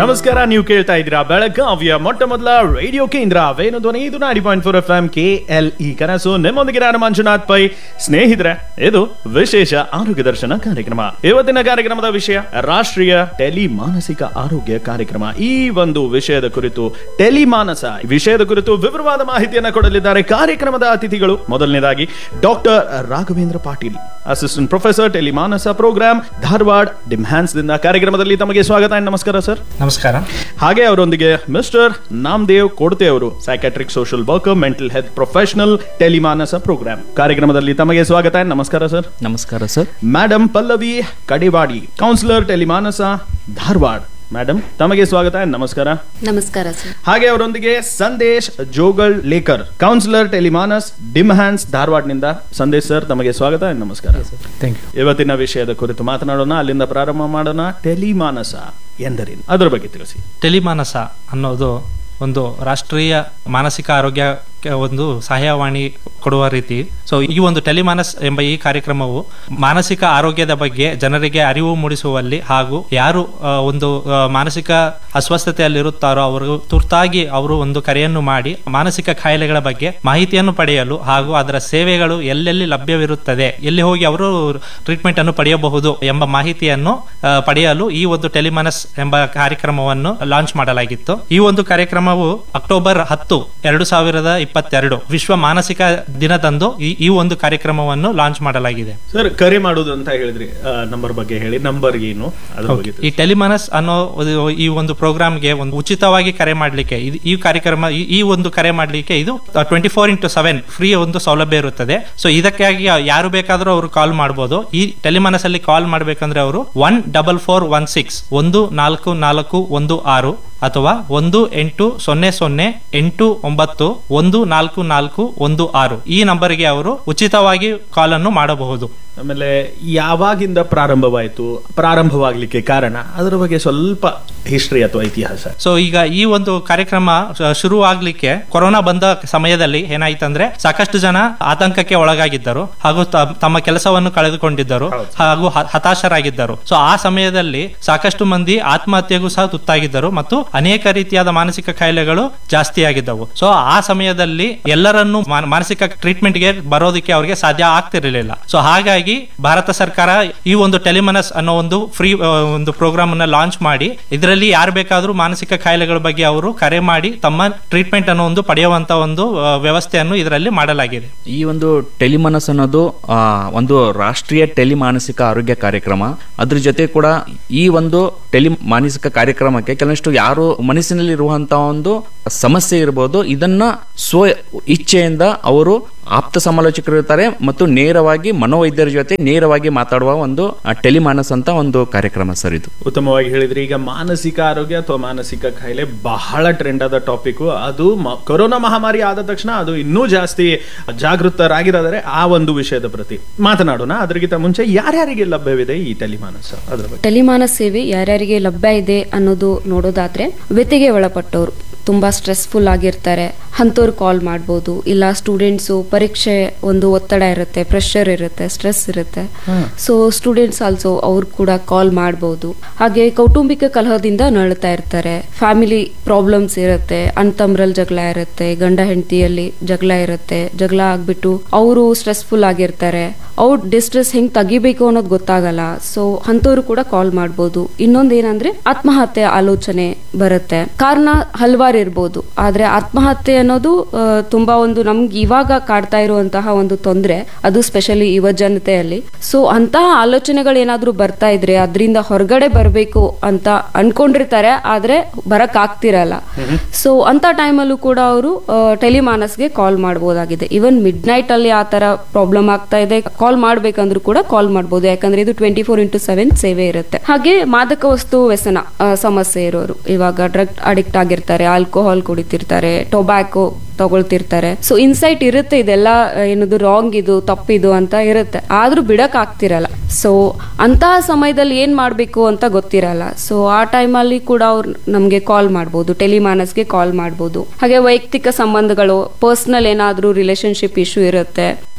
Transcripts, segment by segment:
ನಮಸ್ಕಾರ ನೀವು ಕೇಳ್ತಾ ಇದ್ದೀರಾ ಬೆಳಗಾವಿಯ ಮೊಟ್ಟ ಮೊದಲ ರೇಡಿಯೋ ಕೇಂದ್ರ ವೇಣು ಧ್ವನಿ ಇದು ninety point four F M K L E ಕನಸು ನಿಮ್ಮೊಂದಿಗೆ ನಾನು ಮಂಜುನಾಥ್ ಪೈ ಸ್ನೇಹಿತರೆ ಇದು ವಿಶೇಷ ಆರೋಗ್ಯ ದರ್ಶನ ಕಾರ್ಯಕ್ರಮ ಇವತ್ತಿನ ಕಾರ್ಯಕ್ರಮದ ವಿಷಯ ರಾಷ್ಟ್ರೀಯ ಟೆಲಿ ಮಾನಸಿಕ ಆರೋಗ್ಯ ಕಾರ್ಯಕ್ರಮ ಈ ಒಂದು ವಿಷಯದ ಕುರಿತು ಟೆಲಿ ಮಾನಸ ಈ ವಿಷಯದ ಕುರಿತು ವಿವರವಾದ ಮಾಹಿತಿಯನ್ನ ಕೊಡಲಿದ್ದಾರೆ ಕಾರ್ಯಕ್ರಮದ ಅತಿಥಿಗಳು ಮೊದಲನೇದಾಗಿ doctor Raghavendra Patil assistant professor tele Manas programme Dharwad DIMHANS ದಿಂದ ಕಾರ್ಯಕ್ರಮದಲ್ಲಿ ತಮಗೆ ಸ್ವಾಗತ and ನಮಸ್ಕಾರ ಸರ್ ನಮಸ್ಕಾರ ಹಾಗೆ ಅವರೊಂದಿಗೆ ಮಿಸ್ಟರ್ ನಾಮದೇವ್ ಕೊಡ್ತೆ ಅವರು psychiatric social worker mental health professional Telemanas programme ಕಾರ್ಯಕ್ರಮದಲ್ಲಿ ತಮಗೆ ಸ್ವಾಗತ and ನಮಸ್ಕಾರ ಸರ್ ನಮಸ್ಕಾರ sir madam Pallavi Kadiwadi counsellor Telemanas Dharwad madam ತಮಗೆ ಸ್ವಾಗತ and ನಮಸ್ಕಾರ ನಮಸ್ಕಾರ ಸರ್ ಹಾಗೆ ಅವರೊಂದಿಗೆ Sandesh Jogalekar counsellor Telemanas DIMHANS ಧಾರವಾಡನಿಂದ ಸಂದೇಶ್ ಸರ್ ತಮಗೆ ಸ್ವಾಗತ and ನಮಸ್ಕಾರ ಥ್ಯಾಂಕ್ ಯು ಇವತ್ತಿನ ವಿಷಯದ ಕುರಿತು ಮಾತನಾಡೋಣ ಅಲ್ಲಿಂದ ಪ್ರಾರಂಭ ಮಾಡೋಣ ಟೆಲಿಮಾನಸ ಎಂದರೇನು ಅದರ ಬಗ್ಗೆ ತಿಳಿಸಿ ಟೆಲಿಮಾನಸ ಅನ್ನೋದು ಒಂದು ರಾಷ್ಟ್ರೀಯ ಮಾನಸಿಕ ಆರೋಗ್ಯಕ್ಕೆ ಒಂದು ಸಹಾಯವಾಣಿ ಕೊಡುವ ರೀತಿ ಸೊ ಈ ಒಂದು ಟೆಲಿಮಾನಸ್ ಎಂಬ ಈ ಕಾರ್ಯಕ್ರಮವು ಮಾನಸಿಕ ಆರೋಗ್ಯದ ಬಗ್ಗೆ ಜನರಿಗೆ ಅರಿವು ಮೂಡಿಸುವಲ್ಲಿ ಹಾಗೂ ಯಾರು ಆ, ಒಂದು ಆ, ಮಾನಸಿಕ ಅಸ್ವಸ್ಥತೆಯಲ್ಲಿರುತ್ತಾರೋ ಅವರು ತುರ್ತಾಗಿ ಅವರು ಒಂದು ಕರೆಯನ್ನು ಮಾಡಿ ಮಾನಸಿಕ ಕಾಯಿಲೆಗಳ ಬಗ್ಗೆ ಮಾಹಿತಿಯನ್ನು ಪಡೆಯಲು ಹಾಗೂ ಅದರ ಸೇವೆಗಳು ಎಲ್ಲೆಲ್ಲಿ ಲಭ್ಯವಿರುತ್ತದೆ ಎಲ್ಲಿ ಹೋಗಿ ಅವರು ಟ್ರೀಟ್ಮೆಂಟ್ ಅನ್ನು ಪಡೆಯಬಹುದು ಎಂಬ ಮಾಹಿತಿಯನ್ನು ಆ, ಪಡೆಯಲು ಈ ಒಂದು ಟೆಲಿಮನಸ್ ಎಂಬ ಕಾರ್ಯಕ್ರಮವನ್ನು ಲಾಂಚ್ ಮಾಡಲಾಗಿತ್ತು ಈ ಒಂದು ಕಾರ್ಯಕ್ರಮವು ಅಕ್ಟೋಬರ್ ಹತ್ತು ಎರಡು ಸಾವಿರದ ಇಪ್ಪತ್ತೆರಡು ವಿಶ್ವ ಮಾನಸಿಕ ದಿನದಂದು ಈ ಈ ಒಂದು ಕಾರ್ಯಕ್ರಮವನ್ನು ಲಾಂಚ್ ಮಾಡಲಾಗಿದೆ ಸರ್ ಕರೆ ಮಾಡುದು ಅಂತ ಹೇಳಿದ್ರಿ ನಂಬರ್ ಬಗ್ಗೆ ಹೇಳಿ ನಂಬರ್ ಏನು ಅದ್ರ ಬಗ್ಗೆ ಈ ಟೆಲಿಮನಸ್ ಅನ್ನೋ ಒಂದು- ಈ ಒಂದು ಪ್ರೋಗ್ರಾಮ್ಗೆ ಒಂದು ಉಚಿತವಾಗಿ ಕರೆ ಮಾಡಲಿಕ್ಕೆ ಈ ಕಾರ್ಯಕ್ರಮ ಈ- ಈ ಒಂದು ಕರೆ ಮಾಡಲಿಕ್ಕೆ ಇದು twenty four into seven free ಒಂದು ಸೌಲಭ್ಯ ಇರುತ್ತದೆ ಸೊ ಇದಕ್ಕಾಗಿ ಯಾರು ಬೇಕಾದರೂ ಅವರು ಕಾಲ್ ಮಾಡಬಹುದು ಈ ಟೆಲಿಮನಸ್ ಅಲ್ಲಿ ಕಾಲ್ ಮಾಡಬೇಕಂದ್ರೆ ಅವರು one double four one six ಒಂದು ನಾಲ್ಕು ನಾಲ್ಕು ಒಂದು ಆರು ಅಥವಾ ಒಂದು ಎಂಟು ಸೊನ್ನೆ ಸೊನ್ನೆ ಎಂಟು ಒಂಬತ್ತು ಒಂದು ನಾಲ್ಕು ನಾಲ್ಕು ಒಂದು ಆರು ಈ ನಂಬರ್ಗೆ ಅವರು ಉಚಿತವಾಗಿ ಕಾಲ್ ಅನ್ನು ಮಾಡಬಹುದು ಆಮೇಲೆ ಯಾವಾಗಿಂದ ಪ್ರಾರಂಭವಾಯಿತು ಪ್ರಾರಂಭವಾಗ್ಲಿಕ್ಕೆ ಕಾರಣ ಅದರ ಬಗ್ಗೆ ಸ್ವಲ್ಪ ಹಿಸ್ಟ್ರಿ ಅಥವಾ ಇತಿಹಾಸ ಸೊ ಈಗ ಈ ಒಂದು ಕಾರ್ಯಕ್ರಮ ಶ- ಶುರು ಆಗ್ಲಿಕ್ಕೆ ಕೊರೋನಾ ಬಂದ ಸಮಯದಲ್ಲಿ ಏನಾಯ್ತಂದ್ರೆ ಸಾಕಷ್ಟು ಜನ ಆತಂಕಕ್ಕೆ ಒಳಗಾಗಿದ್ದರು ಹಾಗೂ ತ- ತಮ್ಮ ಕೆಲಸವನ್ನು ಕಳೆದುಕೊಂಡಿದ್ದರು ಹಾಗೂ ಹ- ಹತಾಶರಾಗಿದ್ದರು ಸೊ ಆ ಸಮಯದಲ್ಲಿ ಸಾಕಷ್ಟು ಮಂದಿ ಆತ್ಮಹತ್ಯೆಗೂ ಸಹ ತುತ್ತಾಗಿದ್ದರು ಮತ್ತು ಅನೇಕ ರೀತಿಯಾದ ಮಾನಸಿಕ ಕಾಯಿಲೆಗಳು ಜಾಸ್ತಿ ಆಗಿದ್ದವು ಸೊ ಆ ಸಮಯದಲ್ಲಿ ಎಲ್ಲರನ್ನೂ ಮಾನ- ಮಾನಸಿಕ ಟ್ರೀಟ್ಮೆಂಟ್ ಗೆ ಬರೋದಕ್ಕೆ ಅವರಿಗೆ ಸಾಧ್ಯ ಆಗ್ತಿರಲಿಲ್ಲ ಸೊ ಹಾಗಾಗಿ ಭಾರತ ಸರ್ಕಾರ ಈ ಒಂದು ಟೆಲಿಮನಸ್ ಅನ್ನೋ ಒಂದು ಫ್ರೀ ಒಂದು ಪ್ರೋಗ್ರಾಮ್ ಅನ್ನ ಲಾಂಚ್ ಮಾಡಿ ಇದರಲ್ಲಿ ಯಾರು ಬೇಕಾದ್ರೂ ಮಾನಸಿಕ ಕಾಯಿಲೆಗಳ ಬಗ್ಗೆ ಅವರು ಕರೆ ಮಾಡಿ ತಮ್ಮ ಟ್ರೀಟ್ಮೆಂಟ್ ಅನ್ನು ಒಂದು ಪಡೆಯುವಂತ ಒಂದು ಆ, ವ್ಯವಸ್ಥೆಯನ್ನು ಇದರಲ್ಲಿ ಮಾಡಲಾಗಿದೆ ಈ ಒಂದು ಟೆಲಿಮನಸ್ ಅನ್ನೋದು ಆ, ಒಂದು ರಾಷ್ಟ್ರೀಯ ಟೆಲಿ ಮಾನಸಿಕ ಆರೋಗ್ಯ ಕಾರ್ಯಕ್ರಮ ಅದ್ರ ಜೊತೆ ಕೂಡ ಈ ಒಂದು ಟೆಲಿ ಮಾನಸಿಕ ಕಾರ್ಯಕ್ರಮಕ್ಕೆ ಕೆಲವಷ್ಟು ಯಾರು ಮನಸ್ಸಿನಲ್ಲಿ ಇರುವಂತಹ ಒಂದು ಸಮಸ್ಯೆ ಇರಬಹುದು ಇದನ್ನ ಸ್ವ ಇಚ್ಛೆಯಿಂದ ಅವರು ಆಪ್ತ ಸಮಾಲೋಚಕರು ಇರ್ತಾರೆ ಮತ್ತು ನೇರವಾಗಿ ಮನೋವೈದ್ಯರ ಜೊತೆ ನೇರವಾಗಿ ಮಾತಾಡುವ ಒಂದು ಟೆಲಿಮಾನಸ್ ಅಂತ ಒಂದು ಕಾರ್ಯಕ್ರಮ ಸರ್ ಇದು ಉತ್ತಮವಾಗಿ ಹೇಳಿದ್ರಿ ಈಗ ಮಾನಸಿಕ ಆರೋಗ್ಯ ಅಥವಾ ಮಾನಸಿಕ ಕಾಯಿಲೆ ಬಹಳ ಟ್ರೆಂಡ್ ಆದ ಟಾಪಿಕ್ ಅದು ಮ- ಕೊರೋನಾ ಮಹಾಮಾರಿ ಆದ ತಕ್ಷಣ ಅದು ಇನ್ನೂ ಜಾಸ್ತಿ ಜಾಗೃತರಾಗಿದ್ದಾರೆ ಆ ಒಂದು ವಿಷಯದ ಪ್ರತಿ ಮಾತನಾಡೋಣ ಅದರಿಗಿಂತ ಮುಂಚೆ ಯಾರ್ಯಾರಿಗೆ ಲಭ್ಯವಿದೆ ಈ ಟೆಲಿಮಾನಸ ಅದ್ರ ಬಗ್ಗೆ ಟೆಲಿಮಾನಸ್ ಸೇವೆ ಯಾರ್ಯಾರಿಗೆ ಲಭ್ಯ ಇದೆ ಅನ್ನೋದು ನೋಡೋದಾದ್ರೆ ವ್ಯತಿಗೆ ಒಳಪಟ್ಟವರು ತುಂಬಾ ಸ್ಟ್ರೆಸ್ಫುಲ್ ಆಗಿರ್ತಾರೆ ಅಂಥವ್ರು ಕಾಲ್ ಮಾಡ್ಬೋದು ಇಲ್ಲ ಸ್ಟೂಡೆಂಟ್ಸು ಪರೀಕ್ಷೆ ಒಂದು ಒತ್ತಡ ಇರುತ್ತೆ ಪ್ರೆಷರ್ ಇರುತ್ತೆ ಸ್ಟ್ರೆಸ್ ಇರುತ್ತೆ ಸೊ ಸ್ಟೂಡೆಂಟ್ಸ್ ಆಲ್ಸೋ ಅವ್ರು ಕೂಡ ಕಾಲ್ ಮಾಡ್ಬೋದು ಹಾಗೆ ಕೌಟುಂಬಿಕ ಕಲಹದಿಂದ ನರಳ್ತಾ ಇರ್ತಾರೆ ಫ್ಯಾಮಿಲಿ ಪ್ರಾಬ್ಲಮ್ಸ್ ಇರುತ್ತೆ ಅಣ್ತಮ್ರಲ್ಲಿ ಜಗಳ ಇರುತ್ತೆ ಗಂಡ ಹೆಂಡತಿಯಲ್ಲಿ ಜಗಳ ಇರುತ್ತೆ ಜಗಳ ಆಗ್ಬಿಟ್ಟು ಅವರು ಸ್ಟ್ರೆಸ್ಫುಲ್ ಆಗಿರ್ತಾರೆ ಅವ್ರ ಡಿಸ್ಟ್ರೆಸ್ ಹೆಂಗ್ ತೆಗಿಬೇಕು ಅನ್ನೋದು ಗೊತ್ತಾಗಲ್ಲ ಸೊ ಅಂಥವ್ರು ಕೂಡ ಕಾಲ್ ಮಾಡ್ಬೋದು ಇನ್ನೊಂದ್ ಏನಂದ್ರೆ ಆತ್ಮಹತ್ಯೆ ಆಲೋಚನೆ ಬರುತ್ತೆ ಕಾರಣ ಹಲವಾರು ಇರ್ಬೋದು ಆದ್ರೆ ಆತ್ಮಹತ್ಯೆ ಅನ್ನೋದು ಆ, ತುಂಬಾ ಒಂದು ನಮ್ಗೆ ಇವಾಗ ಕಾಡ್ತಾ ಇರುವಂತಹ ಒಂದು ತೊಂದ್ರೆ ಅದು ಸ್ಪೆಷಲಿ ಯುವ ಜನತೆಯಲ್ಲಿ ಸೊ ಅಂತಹ ಆಲೋಚನೆಗಳು ಏನಾದ್ರೂ ಬರ್ತಾ ಇದ್ರೆ ಅದರಿಂದ ಹೊರಗಡೆ ಬರಬೇಕು ಅಂತ ಅನ್ಕೊಂಡಿರ್ತಾರೆ ಆದ್ರೆ ಬರಕ್ ಆಗ್ತಿರಲ್ಲ ಸೊ ಅಂತ ಟೈಮಲ್ಲೂ ಕೂಡ ಅವರು ಟೆಲಿಮಾನಸ್ಗೆ ಕಾಲ್ ಮಾಡಬಹುದಾಗಿದೆ ಇವನ್ ಮಿಡ್ ನೈಟ್ ಅಲ್ಲಿ ಆ ತರ ಪ್ರಾಬ್ಲಮ್ ಆಗ್ತಾ ಇದೆ ಕಾಲ್ ಮಾಡ್ಬೇಕಂದ್ರೂ ಕೂಡ ಕಾಲ್ ಮಾಡಬಹುದು ಯಾಕಂದ್ರೆ ಇದು ಟ್ವೆಂಟಿ ಫೋರ್ ಇಂಟು ಸೆವೆನ್ ಸೇವೆ ಇರುತ್ತೆ ಹಾಗೆ ಮಾದಕ ವಸ್ತು ವ್ಯಸನ ಆ, ಸಮಸ್ಯೆ ಇರೋರು ಇವಾಗ ಡ್ರಗ್ ಅಡಿಕ್ಟ್ ಆಗಿರ್ತಾರೆ ಆಲ್ಕೋಹಾಲ್ ಕುಡಿತಿರ್ತಾರೆ ಟೊಬ್ಯಾಕೋ ತಗೊಳ್ತಿರ್ತಾರೆ ಸೊ ಇನ್ಸೈಟ್ ಇರುತ್ತೆ ಇದೆಲ್ಲ ಏನದು ರಾಂಗ್ ಇದು ತಪ್ಪಿದು ಅಂತ ಇರುತ್ತೆ ಆದ್ರೂ ಬಿಡಕ್ ಆಗ್ತಿರಲ್ಲ ಸೊ ಅಂತಹ ಸಮಯದಲ್ಲಿ ಏನ್ ಮಾಡ್ಬೇಕು ಅಂತ ಗೊತ್ತಿರಲ್ಲ ಸೊ ಆ ಟೈಮಲ್ಲಿ ಕೂಡ ಅವ್ರು ನಮ್ಗೆ ಕಾಲ್ ಮಾಡ್ಬೋದು ಟೆಲಿಮಾನಸ್ಗೆ ಕಾಲ್ ಮಾಡ್ಬೋದು ಹಾಗೆ ವೈಯಕ್ತಿಕ ಸಂಬಂಧಗಳು ಪರ್ಸನಲ್ ಏನಾದ್ರೂ ರಿಲೇಶನ್ಶಿಪ್ ಇಶ್ಯೂ ಇರುತ್ತೆ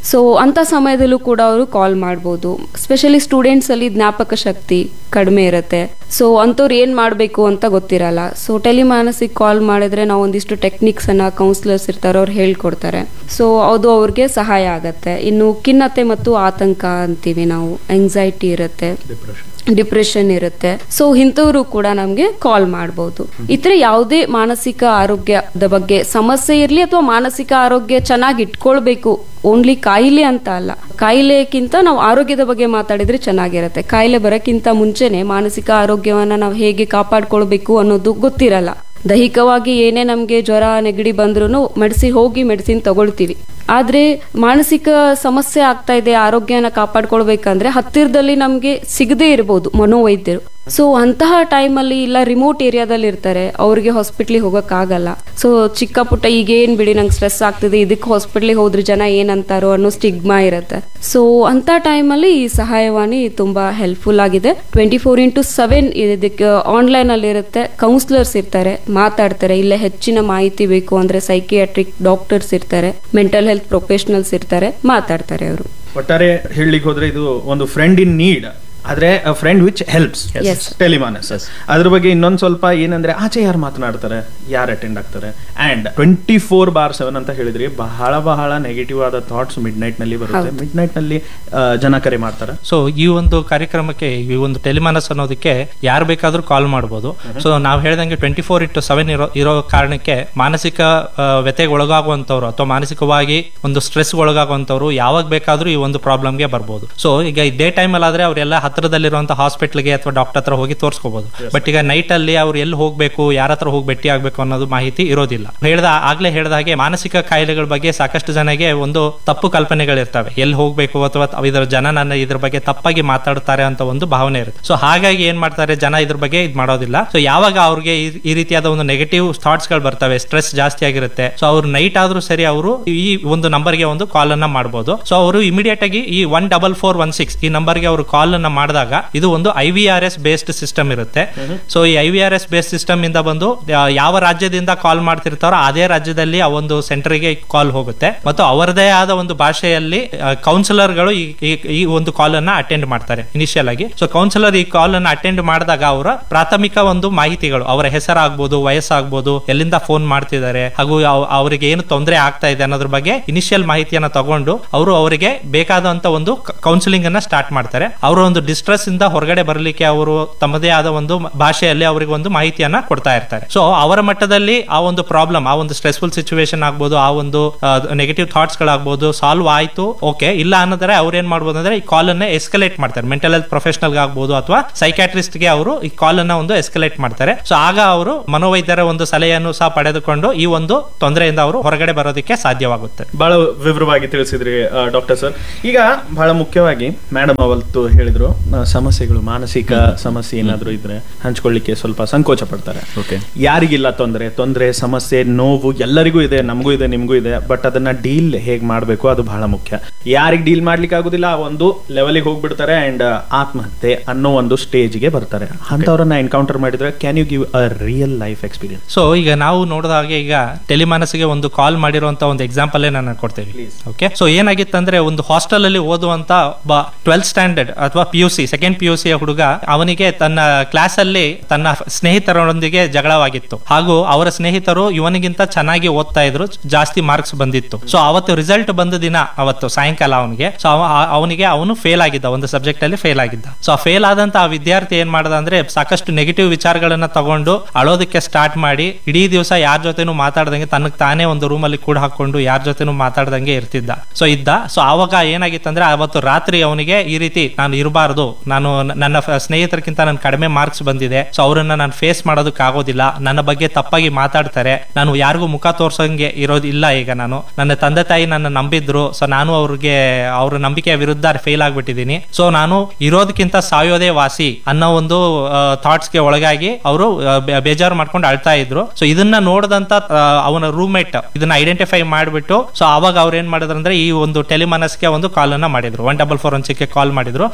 ಸೊ ಅಂತ ಸಮಯದಲ್ಲೂ ಕೂಡ ಅವರು ಕಾಲ್ ಮಾಡ್ಬೋದು ಸ್ಪೆಷಲಿ ಸ್ಟೂಡೆಂಟ್ಸ್ ಅಲ್ಲಿ ಜ್ಞಾಪಕ ಶಕ್ತಿ ಕಡಿಮೆ ಇರುತ್ತೆ ಸೊ ಅಂಥವ್ರು ಏನ್ ಮಾಡಬೇಕು ಅಂತ ಗೊತ್ತಿರಲ್ಲ ಸೊ ಟೆಲಿಮಾನಸಿಗೆ ಕಾಲ್ ಮಾಡಿದ್ರೆ ನಾವು ಒಂದಿಷ್ಟು ಟೆಕ್ನಿಕ್ಸ್ ಅನ್ನ ಕೌನ್ಸಿಲರ್ಸ್ ಇರ್ತಾರೆ ಅವ್ರು ಹೇಳ್ಕೊಡ್ತಾರೆ ಸೊ ಅದು ಅವ್ರಿಗೆ ಸಹಾಯ ಆಗತ್ತೆ ಇನ್ನು ಖಿನ್ನತೆ ಮತ್ತು ಆತಂಕ ಅಂತೀವಿ ನಾವು ಎಂಗ್ಸೈಟಿ ಇರುತ್ತೆ ಡಿಪ್ರೆಷನ್ ಇರುತ್ತೆ ಸೊ ಇಂಥವ್ರು ಕೂಡ ನಮ್ಗೆ ಕಾಲ್ ಮಾಡಬಹುದು ಇತರ ಯಾವುದೇ ಮಾನಸಿಕ ಆರೋಗ್ಯದ ಬಗ್ಗೆ ಸಮಸ್ಯೆ ಇರ್ಲಿ ಅಥವಾ ಮಾನಸಿಕ ಆರೋಗ್ಯ ಚೆನ್ನಾಗಿ ಇಟ್ಕೊಳ್ಬೇಕು ಓನ್ಲಿ ಕಾಯಿಲೆ ಅಂತ ಅಲ್ಲ ಕಾಯಿಲೆಕ್ಕಿಂತ ನಾವು ಆರೋಗ್ಯದ ಬಗ್ಗೆ ಮಾತಾಡಿದ್ರೆ ಚೆನ್ನಾಗಿರುತ್ತೆ ಕಾಯಿಲೆ ಬರೋಕ್ಕಿಂತ ಮುಂಚೆನೆ ಮಾನಸಿಕ ಆರೋಗ್ಯವನ್ನ ನಾವು ಹೇಗೆ ಕಾಪಾಡ್ಕೊಳ್ಬೇಕು ಅನ್ನೋದು ಗೊತ್ತಿರಲ್ಲ ದೈಹಿಕವಾಗಿ ಏನೇ ನಮಗೆ ಜ್ವರ ನೆಗಡಿ ಬಂದ್ರೂ ಮೆಡಿಸಿನ್ ಹೋಗಿ ಮೆಡಿಸಿನ್ ತಗೊಳ್ತೀವಿ ಆದ್ರೆ ಮಾನಸಿಕ ಸಮಸ್ಯೆ ಆಗ್ತಾ ಇದೆ ಆರೋಗ್ಯನ ಕಾಪಾಡ್ಕೊಳ್ಬೇಕಂದ್ರೆ ಹತ್ತಿರದಲ್ಲಿ ನಮ್ಗೆ ಸಿಗದೇ ಇರ್ಬೋದು ಮನೋವೈದ್ಯರು ಸೊ ಅಂತಹ ಟೈಮಲ್ಲಿ ಇಲ್ಲ ರಿಮೋಟ್ ಏರಿಯಾದಲ್ಲಿ ಇರ್ತಾರೆ ಅವ್ರಿಗೆ ಹಾಸ್ಪಿಟ್ಲಿಗೆ ಹೋಗಕ್ಕಾಗಲ್ಲ ಸೊ ಚಿಕ್ಕ ಪುಟ್ಟ ಈಗ ಏನ್ ಬಿಡಿ ನಂಗೆ ಸ್ಟ್ರೆಸ್ ಆಗ್ತಿದೆ ಇದಕ್ಕೆ ಹಾಸ್ಪಿಟ್ಲಿಗೆ ಹೋದ್ರೆ ಜನ ಏನಂತಾರೋ ಅನ್ನೋ ಸ್ಟಿಗ್ಮಾ ಇರುತ್ತೆ ಸೊ ಅಂತ ಟೈಮಲ್ಲಿ ಈ ಸಹಾಯವಾಣಿ ತುಂಬಾ ಹೆಲ್ಪ್ಫುಲ್ ಆಗಿದೆ ಟ್ವೆಂಟಿ ಫೋರ್ ಇಂಟು ಸೆವೆನ್ ಇದಕ್ಕೆ ಆನ್ಲೈನ್ ಅಲ್ಲಿ ಇರುತ್ತೆ ಕೌನ್ಸಿಲರ್ಸ್ ಇರ್ತಾರೆ ಮಾತಾಡ್ತಾರೆ ಇಲ್ಲ ಹೆಚ್ಚಿನ ಮಾಹಿತಿ ಬೇಕು ಅಂದ್ರೆ ಸೈಕಿಯಾಟ್ರಿಕ್ ಡಾಕ್ಟರ್ಸ್ ಇರ್ತಾರೆ ಮೆಂಟಲ್ ಹೆಲ್ತ್ ಪ್ರೊಫೆಷನಲ್ಸ್ ಇರ್ತಾರೆ ಮಾತಾಡ್ತಾರೆ ಅವರು ಒಟ್ಟಾರೆ ಹೇಳಲಿಕ್ಕೆ ಹೋದ್ರೆ ಇದು ಒಂದು ಫ್ರೆಂಡ್ ಇನ್ ನೀಡ್ ಆದ್ರೆ friend which helps Yes. Telemanas ಅದ್ರ ಬಗ್ಗೆ ಇನ್ನೊಂದ್ ಸ್ವಲ್ಪ ಏನಂದ್ರೆ ಆಚೆ ಯಾರು ಮಾತನಾಡ್ತಾರೆ ಯಾರು ಅಟೆಂಡ್ ಆಗ್ತಾರೆ and twenty four bar seven ಅಂತ ಹೇಳಿದ್ರಿ ಬಹಳ ಬಹಳ ನೆಗೆಟಿವ್ ಆದ ಥಾಟ್ಸ್ ಮಿಡ್ ನೈಟ್ ನಲ್ಲಿ ಬರುತ್ತೆ ಮಿಡ್ ನೈಟ್ ನಲ್ಲಿ ಆ, ಜನ ಕರೆ ಮಾಡ್ತಾರೆ ಸೊ ಈ ಒಂದು ಕಾರ್ಯಕ್ರಮಕ್ಕೆ ಈ ಒಂದು ಟೆಲಿಮಾನಸ್ ಅನ್ನೋದಕ್ಕೆ ಯಾರು ಬೇಕಾದ್ರೂ ಕಾಲ್ ಮಾಡಬಹುದು ಸೊ ನಾವು ಹೇಳ್ದಂಗೆ ಟ್ವೆಂಟಿ ಫೋರ್ ಇಂಟು ಸೆವೆನ್ ಇರೋ ಇರೋ ಕಾರಣಕ್ಕೆ ಮಾನಸಿಕ ಆ, ವ್ಯಥೆಗೆ ಒಳಗಾಗುವಂತವ್ರು ಅಥವಾ ಮಾನಸಿಕವಾಗಿ ಒಂದು ಸ್ಟ್ರೆಸ್ ಒಳಗಾಗುವಂತವ್ರು ಯಾವಾಗ ಬೇಕಾದ್ರೂ ಈ ಒಂದು ಪ್ರಾಬ್ಲಮ್ಗೆ ಬರ್ಬೋದು ಸೊ ಈಗ ಡೇ ಟೈಮ್ ಅಲ್ಲಿ ಆದ್ರೆ ಅವರೆಲ್ಲ ಹತ್ರದಲ್ಲಿರುವಂತಹ ಹಾಸ್ಪಿಟ್ಲ್ಗೆ ಅಥವಾ ಡಾಕ್ಟರ್ ಹತ್ರ ಹೋಗಿ ತೋರಿಸ್ಕೋಬಹುದು ಬಟ್ ಈಗ ನೈಟ್ ಅಲ್ಲಿ ಅವ್ರು ಎಲ್ಲಿ ಹೋಗ್ಬೇಕು ಯಾರ ಹತ್ರ ಹೋಗಿ ಭೇಟಿ ಆಗ್ಬೇಕು ಅನ್ನೋದು ಮಾಹಿತಿ ಇರೋದಿಲ್ಲ ಹೇಳ್ದ ಆಗ್ಲೇ ಹೇಳ್ದ ಹಾಗೆ ಮಾನಸಿಕ ಕಾಯಿಲೆಗಳ ಬಗ್ಗೆ ಸಾಕಷ್ಟು ಜನಗೆ ಒಂದು ತಪ್ಪು ಕಲ್ಪನೆಗಳಿರ್ತವೆ ಎಲ್ಲಿ ಹೋಗ್ಬೇಕು ಅಥವಾ ತ- ಇದರ ಜನ ನನ್ನ ಇದ್ರ ಬಗ್ಗೆ ತಪ್ಪಾಗಿ ಮಾತಾಡ್ತಾರೆ ಅಂತ ಒಂದು ಭಾವನೆ ಇರುತ್ತೆ ಸೊ ಹಾಗಾಗಿ ಏನ್ ಮಾಡ್ತಾರೆ ಜನ ಇದ್ರ ಬಗ್ಗೆ ಇದ್ ಮಾಡೋದಿಲ್ಲ ಸೊ ಯಾವಾಗ ಅವ್ರಿಗೆ ಈ- ಈ ರೀತಿಯಾದ ಒಂದು ನೆಗೆಟಿವ್ ಥಾಟ್ಸ್ ಗಳು ಬರ್ತವೆ ಸ್ಟ್ರೆಸ್ ಜಾಸ್ತಿ ಆಗಿರುತ್ತೆ ಸೊ ಅವ್ರು ನೈಟ್ ಆದ್ರೂ ಸರಿ ಅವರು ಈ ಒಂದು ನಂಬರ್ಗೆ ಒಂದು ಕಾಲ್ ಅನ್ನ ಮಾಡಬಹುದು ಸೊ ಅವರು ಇಮಿಡಿಯೇಟ್ ಆಗಿ ಈ one double four one six ಈ ನಂಬರ್ಗೆ ಅವರು ಕಾಲ್ ಅನ್ನ ಮಾಡಿದಾಗ ಇದು ಒಂದು I V R S based system ಇರುತ್ತೆ ಸೊ ಈ I V R S based system ಇಂದ ಬಂದು ಆ, ಯಾವ ರಾಜ್ಯದಿಂದ ಕಾಲ್ ಮಾಡ್ತಿರ್ತಾರೋ ಅದೇ ರಾಜ್ಯದಲ್ಲಿ ಆ ಒಂದು ಸೆಂಟರ್ಗೆ ಕಾಲ್ ಹೋಗುತ್ತೆ ಮತ್ತು ಅವರದೇ ಆದ ಒಂದು ಭಾಷೆಯಲ್ಲಿ ಕೌನ್ಸಿಲರ್ ಗಳು ಈ- ಈ- ಈ ಒಂದು ಕಾಲ್ ಅನ್ನ ಅಟೆಂಡ್ ಮಾಡ್ತಾರೆ ಇನಿಷಿಯಲ್ ಆಗಿ ಸೊ ಕೌನ್ಸಿಲರ್ ಈ ಕಾಲ್ ಅನ್ನ ಅಟೆಂಡ್ ಮಾಡಿದಾಗ ಅವರ ಪ್ರಾಥಮಿಕ ಒಂದು ಮಾಹಿತಿಗಳು ಅವರ ಹೆಸರಾಗ್ಬೋದು ವಯಸ್ಸಾಗ್ಬೋದು ಎಲ್ಲಿಂದ ಫೋನ್ ಮಾಡ್ತಿದ್ದಾರೆ ಹಾಗೂ ಅವ್- ಅವರಿಗೆ ಏನು ತೊಂದರೆ ಆಗ್ತಾ ಇದೆ ಅನ್ನೋದ್ರ ಬಗ್ಗೆ ಇನಿಷಿಯಲ್ ಮಾಹಿತಿಯನ್ನ ತಗೊಂಡು ಅವರು ಅವರಿಗೆ ಬೇಕಾದಂತ ಒಂದು ಕೌನ್ಸಿಲಿಂಗ್ ಅನ್ನ ಸ್ಟಾರ್ಟ್ ಮಾಡ್ತಾರೆ ಅವರ ಒಂದು ಡಿಸ್ಟ್ರೆಸ್ ಇಂದ ಹೊರಗಡೆ ಬರಲಿಕ್ಕೆ ಅವರು ತಮ್ಮದೇ ಆದ ಒಂದು ಮ- ಭಾಷೆಯಲ್ಲಿ ಅವರಿಗೆ ಒಂದು ಮಾಹಿತಿಯನ್ನ ಕೊಡ್ತಾ ಇರ್ತಾರೆ ಸೊ ಅವರ ಮಟ್ಟದಲ್ಲಿ ಆ ಒಂದು ಪ್ರಾಬ್ಲಮ್ ಆ ಒಂದು ಸ್ಟ್ರೆಸ್ಫುಲ್ ಸಿಚುವೇಶನ್ ಆಗ್ಬೋದು ಆ ಒಂದು ನೆಗೆಟಿವ್ ಥಾಟ್ಸ್ ಗಳಾಗ್ಬೋದು ಸಾಲ್ವ್ ಆಯ್ತು ಓಕೆ ಇಲ್ಲ ಅನ್ನೋದ್ರೆ ಅವ್ರು ಏನ್ ಮಾಡ್ಬೋದು ಅಂದ್ರೆ ಈ ಕಾಲ್ ಅನ್ನ ಎಸ್ಕಲೇಟ್ ಮಾಡ್ತಾರೆ ಮೆಂಟಲ್ ಹೆಲ್ತ್ ಪ್ರೊಫೆಷನಲ್ ಆಗ್ಬೋದು ಅಥವಾ ಸೈಕ್ಯಾಟ್ರಿಸ್ಟ್ ಗೆ ಅವರು ಈ ಕಾಲ್ ಅನ್ನ ಒಂದು ಎಸ್ಕಲೇಟ್ ಮಾಡ್ತಾರೆ ಸೊ ಆಗ ಅವರು ಮನೋವೈದ್ಯರ ಒಂದು ಸಲಹೆಯನ್ನು ಸಹ ಪಡೆದುಕೊಂಡು ಈ ಒಂದು ತೊಂದರೆಯಿಂದ ಅವರು ಹೊರಗಡೆ ಬರೋದಕ್ಕೆ ಸಾಧ್ಯವಾಗುತ್ತೆ ಬಹಳ ವಿವರವಾಗಿ ತಿಳಿಸಿದ್ರಿ ಡಾಕ್ಟರ್ ಸರ್ ಈಗ ಬಹಳ ಮುಖ್ಯವಾಗಿ ಮೇಡಮ್ ಅವತ್ತು ಹೇಳಿದ್ರು ಆ, ಸಮಸ್ಯೆಗಳು ಮಾನಸಿಕ ಸಮಸ್ಯೆ ಏನಾದ್ರು ಇದ್ರೆ ಹಂಚ್ಕೊಳ್ಳಿಕ್ಕೆ ಸ್ವಲ್ಪ ಸಂಕೋಚ ಪಡ್ತಾರೆ ಓಕೆ ಯಾರಿಗಿಲ್ಲ ತೊಂದರೆ ತೊಂದರೆ ಸಮಸ್ಯೆ ನೋವು ಎಲ್ಲರಿಗೂ ಇದೆ ನಮಗೂ ಇದೆ ನಿಮಗೂ ಇದೆ ಬಟ್ ಅದನ್ನ ಡೀಲ್ ಹೇಗ್ ಮಾಡಬೇಕು ಅದು ಬಹಳ ಮುಖ್ಯ ಯಾರಿಗೆ ಡೀಲ್ ಮಾಡ್ಲಿಕ್ಕೆ ಆಗುದಿಲ್ಲ ಆ ಒಂದು ಲೆವೆಲಿಗೆ ಹೋಗ್ಬಿಡ್ತಾರೆ ಅಂಡ್ ಆತ್ಮಹತ್ಯೆ ಅನ್ನೋ ಒಂದು ಸ್ಟೇಜ್ಗೆ ಬರ್ತಾರೆ ಅಂತವ್ರನ್ನ ಎನ್ಕೌಂಟರ್ ಮಾಡಿದ್ರೆ can you give a real life experience so ಈಗ ನಾವು ನೋಡಿದ ಹಾಗೆ ಈಗ ಟೆಲಿಮಾನಸ್ಗೆ ಒಂದು ಕಾಲ್ ಮಾಡಿರುವಂತ ಒಂದು ಎಕ್ಸಾಂಪಲ್ ನಾನು ಕೊಡ್ತೇವೆ ಓಕೆ ಸೊ ಏನಾಗಿತ್ತಂದ್ರೆ ಒಂದು ಹಾಸ್ಟೆಲ್ ಅಲ್ಲಿ ಓದುವಂತ ಒಬ್ಬ ಟ್ವೆಲ್ತ್ ಸ್ಟ್ಯಾಂಡರ್ಡ್ ಅಥವಾ P U C second P U C ಹುಡುಗ ಅವನಿಗೆ ತನ್ನ ಕ್ಲಾಸ್ ಅಲ್ಲಿ ತನ್ನ ಸ್ನೇಹಿತರೊಂದಿಗೆ ಜಗಳವಾಗಿತ್ತು ಹಾಗೂ ಅವರ ಸ್ನೇಹಿತರು ಇವನಿಗಿಂತ ಚೆನ್ನಾಗಿ ಓದ್ತಾ ಇದ್ರು ಜಾಸ್ತಿ ಮಾರ್ಕ್ಸ್ ಬಂದಿತ್ತು ಸೊ ಅವತ್ತು ರಿಸಲ್ಟ್ ಬಂದ ದಿನ ಅವತ್ತು ಸಾಯಂಕಾಲ ಅವನಿಗೆ ಸೊ ಅವನಿಗೆ ಅವನು ಫೇಲ್ ಆಗಿದ್ದ ಒಂದು ಸಬ್ಜೆಕ್ಟ್ ಅಲ್ಲಿ ಫೇಲ್ ಆಗಿದ್ದ ಸೊ ಫೇಲ್ ಆದಂತ ಆ ವಿದ್ಯಾರ್ಥಿ ಏನ್ ಮಾಡ್ದ ಅಂದ್ರೆ ಸಾಕಷ್ಟು ನೆಗೆಟಿವ್ ವಿಚಾರಗಳನ್ನ ತಗೊಂಡು ಅಳೋದಕ್ಕೆ ಸ್ಟಾರ್ಟ್ ಮಾಡಿ ಇಡೀ ದಿವಸ ಯಾರ ಜೊತೆನೂ ಮಾತಾಡ್ದಂಗೆ ತನಗ್ ತಾನೇ ಒಂದು ರೂಮ್ ಅಲ್ಲಿ ಕೂಡ ಹಾಕೊಂಡು ಯಾರ ಜೊತೆನೂ ಮಾತಾಡ್ದಂಗೆ ಇರ್ತಿದ್ದ ಸೊ ಇದ್ದ ಸೊ ಆವಾಗ ಏನಾಗಿತ್ತಂದ್ರೆ ಅವತ್ತು ರಾತ್ರಿ ಅವನಿಗೆ ಈ ರೀತಿ ನಾನು ಇರಬಾರ್ದು ನಾನು ನ- ನನ್ನ ಫ- ಸ್ನೇಹಿತರಿಗಿಂತ ನನ್ ಕಡಿಮೆ ಮಾರ್ಕ್ಸ್ ಬಂದಿದೆ ಸೊ ಅವರನ್ನ ನಾನು ಫೇಸ್ ಮಾಡೋದಕ್ಕೆ ಆಗೋದಿಲ್ಲ ನನ್ನ ಬಗ್ಗೆ ತಪ್ಪಾಗಿ ಮಾತಾಡ್ತಾರೆ ನಾನು ಯಾರಿಗೂ ಮುಖ ತೋರ್ಸಂಗೆ ಇರೋದಿಲ್ಲ ಈಗ ನಾನು ನನ್ನ ತಂದೆ ತಾಯಿ ನನ್ನ ನಂಬಿದ್ರು ಸೊ ನಾನು ಅವ್ರಿಗೆ ಅವ್ರ ನಂಬಿಕೆಯ ವಿರುದ್ಧ ಫೇಲ್ ಆಗ್ಬಿಟ್ಟಿದ್ದೀನಿ ಸೊ ನಾನು ಇರೋದಕ್ಕಿಂತ ಸಾಯೋದೇ ವಾಸಿ ಅನ್ನೋ ಒಂದು ಥಾಟ್ಸ್ ಗೆ ಒಳಗಾಗಿ ಅವರು ಬೇಜಾರು ಮಾಡ್ಕೊಂಡು ಅಳ್ತಾ ಇದ್ರು ಸೊ ಇದನ್ನ ನೋಡಿದಂತ ಆ, ಅವನ ರೂಮ್ಮೇಟ್ ಇದನ್ನ ಐಡೆಂಟಿಫೈ ಮಾಡ್ಬಿಟ್ಟು ಸೊ ಅವಾಗ ಅವ್ರು ಏನ್ ಮಾಡಿದ್ರು ಅಂದ್ರೆ ಈ ಒಂದು ಟೆಲಿಮನಸ್ಗೆ ಒಂದು ಕಾಲ್ ಅನ್ನ ಮಾಡಿದ್ರು ಒನ್ ಡಬಲ್ ಫೋರ್ ಒನ್ ಸಿಕ್ಗೆ ಕಾಲ್ ಮಾಡಿದ್ರು ಸೊ ಆಗ